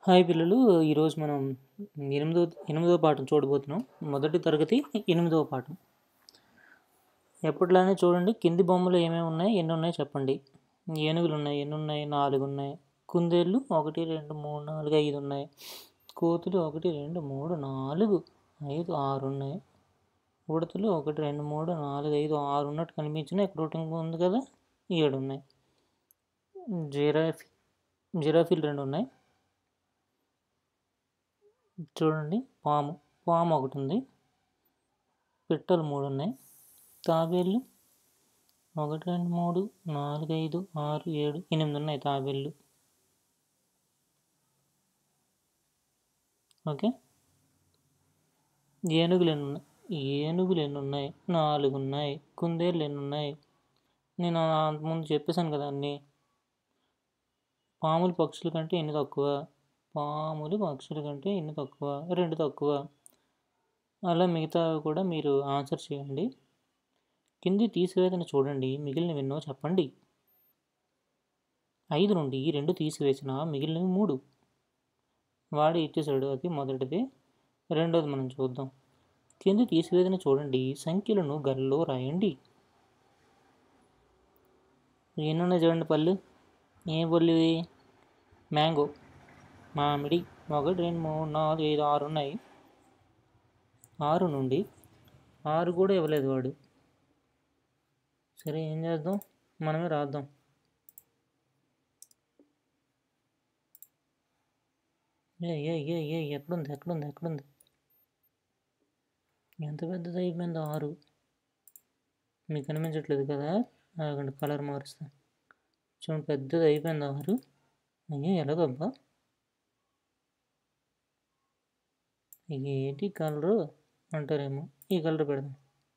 Hi పిల్లలు ఈరోజు మనం ఎనిమిదో ఎనిమిదో పాఠం చూడబోతున్నాం మొదటి తరగతి ఎనిమిదవ పాఠం ఎప్పట్లానే చూడండి కింది బొమ్మలు ఏమేమి ఉన్నాయి ఎన్ని ఉన్నాయి చెప్పండి ఏనుగులు ఉన్నాయి ఎన్ని ఉన్నాయి నాలుగు ఉన్నాయి కుందేళ్ళు ఒకటి రెండు మూడు నాలుగు ఐదు ఉన్నాయి కోతులు ఒకటి రెండు మూడు నాలుగు ఐదు ఆరు ఉన్నాయి ఉడతలు ఒకటి రెండు మూడు నాలుగు ఐదు ఆరు ఉన్నట్టు కనిపించిన ఇక్కడ ఒకటి ఇంకో ఉంది కదా ఏడు ఉన్నాయి జిరాఫీ జిరాఫీలు రెండు ఉన్నాయి చూడండి పాము పాము ఒకటి ఉంది పిట్టలు మూడు ఉన్నాయి తాబేళ్ళు ఒకటి రెండు మూడు నాలుగు ఐదు ఆరు ఏడు ఎనిమిది ఉన్నాయి తాబేళ్ళు ఓకే ఏనుగులు ఎన్ని ఉన్నాయి ఏనుగులు ఎన్ని ఉన్నాయి నాలుగు ఉన్నాయి కుందేళ్ళు ఎన్ని ఉన్నాయి నేను అంతకుముందు చెప్పేశాను కదా అన్నీ పాములు పక్షుల కంటే ఎన్ని తక్కువ పాములు పక్షుల కంటే ఎన్ని తక్కువ రెండు తక్కువ అలా మిగతా కూడా మీరు ఆన్సర్ చేయండి కింది తీసివేతన చూడండి మిగిలినవి ఎన్నో చెప్పండి ఐదు నుండి రెండు తీసివేసిన మిగిలినవి మూడు వాడు ఇచ్చేసాడు అది మొదటిది రెండోది మనం చూద్దాం కింది తీసివేతన చూడండి సంఖ్యలను గల్లలో రాయండి ఎన్నున్నాయి చూడండి పళ్ళు ఏ పళ్ళు ఇవి మ్యాంగో మామిడి ఒకటి రెండు మూడు నాలుగు ఐదు ఆరు ఉన్నాయి ఆరు నుండి ఆరు కూడా ఇవ్వలేదు వాడు సరే ఏం చేద్దాం మనమే రాద్దాం ఏ ఏ ఏ ఏ ఎక్కడుంది ఎక్కడుంది ఎక్కడుంది ఎంత పెద్దది అయిపోయింది ఆరు మీకు కనిపించట్లేదు కదా ఆగండి కలర్ మారుస్తా చూడండి పెద్దది అయిపోయింది ఆరు అయ్యో ఎలాగబ్బా ఇది ఏంటి కలరు అంటారేమో ఈ కలర్ పెడదాం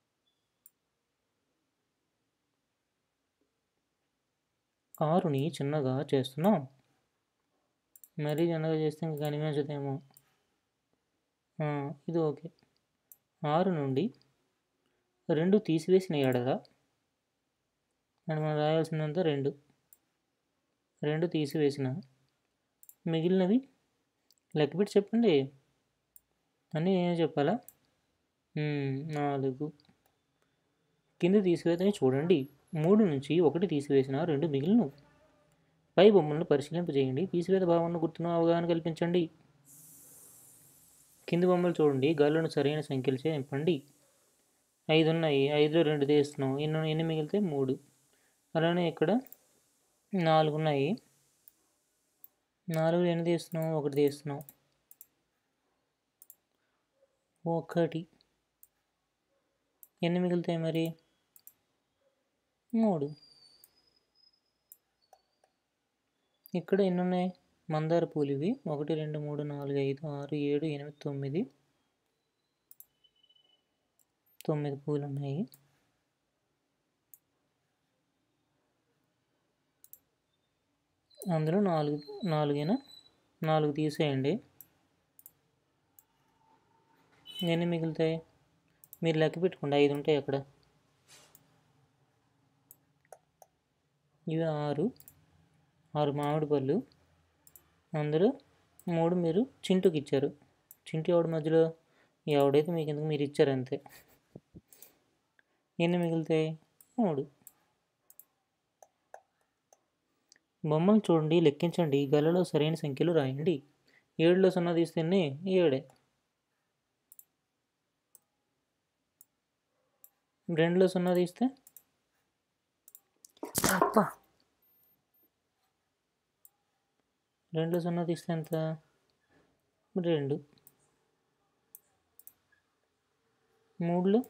ఆరుని చిన్నగా చేస్తున్నాం మరీ చిన్నగా చేస్తే ఇంకా కనిపించదేమో ఇది ఓకే ఆరు నుండి రెండు తీసివేసిన ఎడల అని మనం రాయాల్సిందంతా రెండు రెండు తీసివేసిన మిగిలినవి లెక్కపెట్టి చెప్పండి అన్నీ ఏం చెప్పాలా నాలుగు కింద తీసివేతని చూడండి మూడు నుంచి ఒకటి తీసివేసిన రెండు మిగిలిన పై బొమ్మలను పరిశీలింపజేయండి తీసివేత భావనను గుర్తును అవగాహన కల్పించండి కింది బొమ్మలు చూడండి గల్లను సరైన సంఖ్యలచే నింపండి ఐదు ఉన్నాయి ఐదులో రెండు తీస్తున్నాం ఎన్ని ఎన్ని మిగిలితే మూడు అలానే ఇక్కడ నాలుగు ఉన్నాయి నాలుగు ఎన్ని తీస్తున్నాం ఒకటి తీస్తున్నాం ఒకటి ఎన్ని మిగులుతాయి మరి మూడు ఇక్కడ ఎన్ని ఉన్నాయి మందార పూలు ఇవి ఒకటి రెండు మూడు నాలుగు ఐదు ఆరు ఏడు ఎనిమిది తొమ్మిది తొమ్మిది పూలు ఉన్నాయి అందులో నాలుగు నాలుగైనా నాలుగు తీసేయండి ఎన్ని మిగులుతాయి మీరు లెక్క పెట్టుకోండి ఐదు ఉంటాయి అక్కడ ఇవి ఆరు ఆరు మామిడి పళ్ళు అందులో మూడు మీరు చింటుకి ఇచ్చారు చింటు ఎవడి మధ్యలో ఎవడైతే మీకు ఎందుకు మీరు ఇచ్చారు అంతే ఎన్ని మిగులుతాయి మూడు బొమ్మలు చూడండి లెక్కించండి గలలో సరైన సంఖ్యలు రాయండి ఏడులో సున్నా తీస్తేనే ఏడే రెండులో సున్నా తీస్తే అప్ప రెండులో సున్నా తీస్తే ఎంత రెండు మూడులో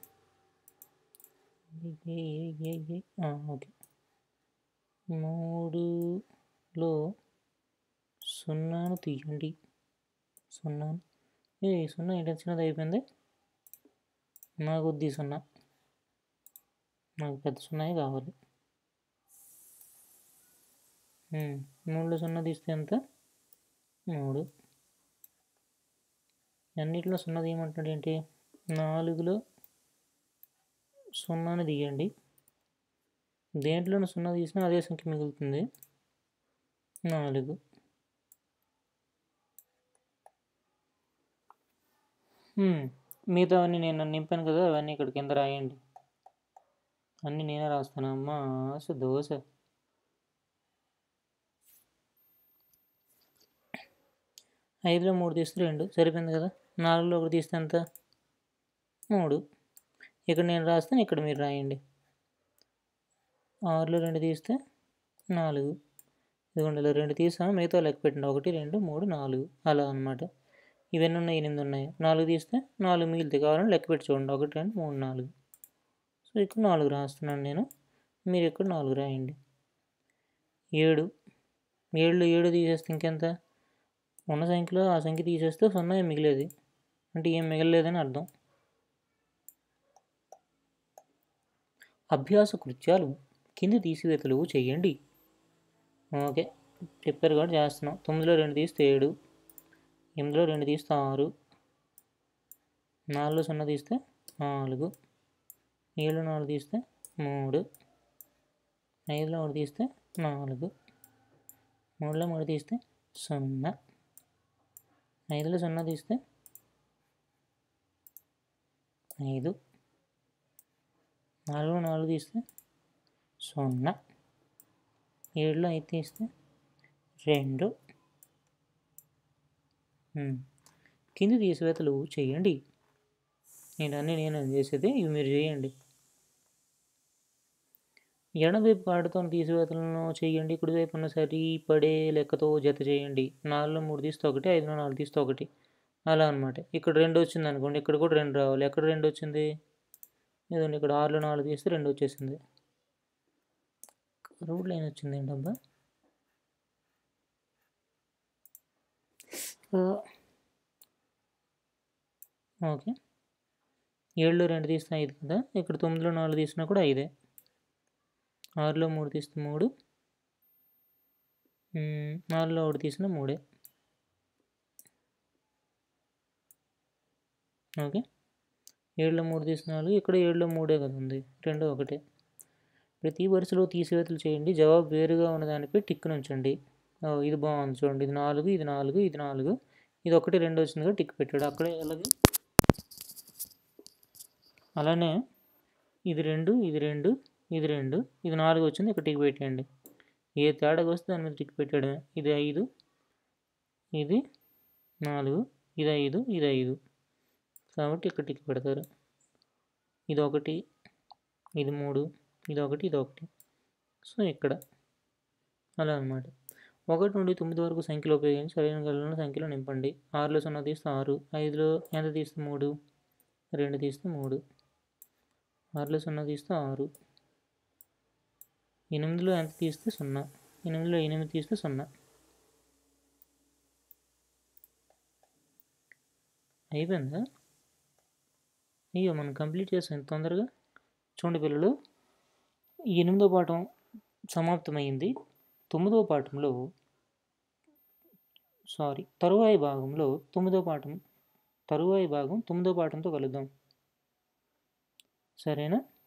ఓకే మూడులో సున్నాను తీయండి సున్నాను ఏ సున్నా ఏంటో చిన్నది అయిపోయింది నాకు వద్ది సున్నా నాకు పెద్ద సున్నాయి కావాలి మూడులో సున్నా తీస్తే ఎంత మూడు అన్నిటిలో సున్నా తీయమంటాడు ఏంటి నాలుగులో సున్నాని తీయండి దేంట్లోనూ సున్నా తీసినా అదే సంఖ్య మిగులుతుంది నాలుగు హ్మ్. మిగతావన్నీ నేను నింపాను కదా! అవన్నీ ఇక్కడ కింద రాయండి. అన్నీ నేనే రాస్తాను. అమ్మ ఆస దోస. ఐదులో మూడు తీస్తే రెండు సరిపోయింది కదా! నాలుగులో ఒకటి తీస్తే ఎంత? మూడు. ఇక్కడ నేను రాస్తాను. ఇక్కడ మీరు రాయండి. ఆరులో రెండు తీస్తే నాలుగు. ఇదిగోండి ఇలా రెండు తీసాము. మిగతా లెక్క పెట్టండి. ఒకటి, రెండు, మూడు, నాలుగు అలా అనమాట. ఇవన్నీ ఉన్నాయి ఎనిమిది ఉన్నాయి. నాలుగు తీస్తే నాలుగు మిగులుతాయి. కావాలంటే లెక్క పెట్టి చూడండి. ఒకటి, రెండు, మూడు, నాలుగు. సో ఇక్కడ నాలుగు రాస్తున్నాను నేను. మీరు ఇక్కడ నాలుగు రాయండి. ఏడు. ఏడులో ఏడు తీసేస్తే ఇంకెంత? ఉన్న సంఖ్యలో ఆ సంఖ్య తీసేస్తే సున్నా మిగిలేది. అంటే ఏం మిగలలేదని అర్థం. అభ్యాస కృత్యాలు కింది తీసివేతలు చేయండి. ఓకే. చెప్పారు కాబట్టి చేస్తున్నాం. తొమ్మిదిలో రెండు తీస్తే ఏడు. ఎనిమిదిలో రెండు తీస్తే ఆరు. నాలుగులో సున్నా తీస్తే నాలుగు. ఏడులో నాలుగు తీస్తే మూడు. ఐదులో ఒకటి తీస్తే నాలుగు. మూడులో మూడు తీస్తే సున్నా. ఐదులో సున్నా తీస్తే ఐదు. నాలుగులో నాలుగు తీస్తే సున్నా. ఏడులో ఐదు తీస్తే రెండు. హ్మ్. కింది తీసివేతలు చేయండి. నేను అన్నీ నేను చేసేది. ఇవి మీరు చేయండి. ఎడమవైపు పాడుతో తీసివేతలను చేయండి. కుడివైపు ఉన్న సరిపడే లెక్కతో జత చేయండి. నాలుగులో మూడు తీస్తే ఒకటి. ఐదులో నాలుగు తీస్తే ఒకటి. అలా అనమాట. ఇక్కడ రెండు వచ్చింది అనుకోండి. ఇక్కడ కూడా రెండు రావాలి. ఎక్కడ రెండు వచ్చింది? ఇదిగోండి ఇక్కడ ఆరులో నాలుగు తీస్తే రెండు వచ్చేసింది. రూట్ లైన్ వచ్చింది ఏంటబ్బా? ఓకే. ఏడులో రెండు తీస్తే ఐదు కదా! ఇక్కడ తొమ్మిదిలో నాలుగు తీసినా కూడా ఐదే. ఆరులో మూడు తీస్తే మూడు. హ్మ్. నాలుగులో ఒకటి తీసినా మూడే. ఓకే. ఏడులో మూడు తీస్తే నాలుగు. ఇక్కడ ఏడులో మూడే కదా ఉంది. రెండు ఒకటే. ప్రతి వరుసలో తీసివేతలు చేయండి. జవాబు వేరుగా ఉన్న దానిపై టిక్‌ని ఉంచండి. ఓహ్! ఇది బాగుంది చూడండి. ఇది నాలుగు, ఇది నాలుగు, ఇది నాలుగు. ఇది ఒకటి రెండు వచ్చింది కదా! టిక్ పెట్టాడు. అక్కడే అలాగే అలానే ఇది రెండు, ఇది రెండు, ఇది రెండు, ఇది నాలుగు వచ్చింది. ఇక్కడ టిక్ పెట్టేయండి. ఏ తేడాగా వస్తే దాని మీద టిక్ పెట్టడమే. ఇది ఐదు. ఇది నాలుగు. ఇది ఐదు. ఇది ఐదు. కాబట్టి ఇక్కడ టిక్ పెడతారు. ఇది ఒకటి. ఇది మూడు. ఇది ఒకటి. ఇది ఒకటి. సో ఇక్కడ అలా అనమాట. ఒకటి నుండి తొమ్మిది వరకు సంఖ్యలు ఉపయోగించి సరైన గల సంఖ్యలో నింపండి. ఆరులో సున్నా తీస్తే ఆరు. ఐదులో ఎంత తీస్తే మూడు. రెండు తీస్తే మూడు. ఆరులో సున్నా తీస్తే ఆరు. ఎనిమిదిలో ఎంత తీస్తే సున్నా. ఎనిమిదిలో ఎనిమిది తీస్తే సున్నా. అయిపోయిందా? అయ్యో! మనం కంప్లీట్ చేసాం ఇంత తొందరగా. చూడండి పిల్లలు. ఈ ఎనిమిదో పాఠం సమాప్తమైంది. తొమ్మిదో పాఠంలో సారీ తరువాయి భాగంలో తొమ్మిదో పాఠం తరువాయి భాగం తొమ్మిదో పాఠంతో కలుద్దాం. సరేనా?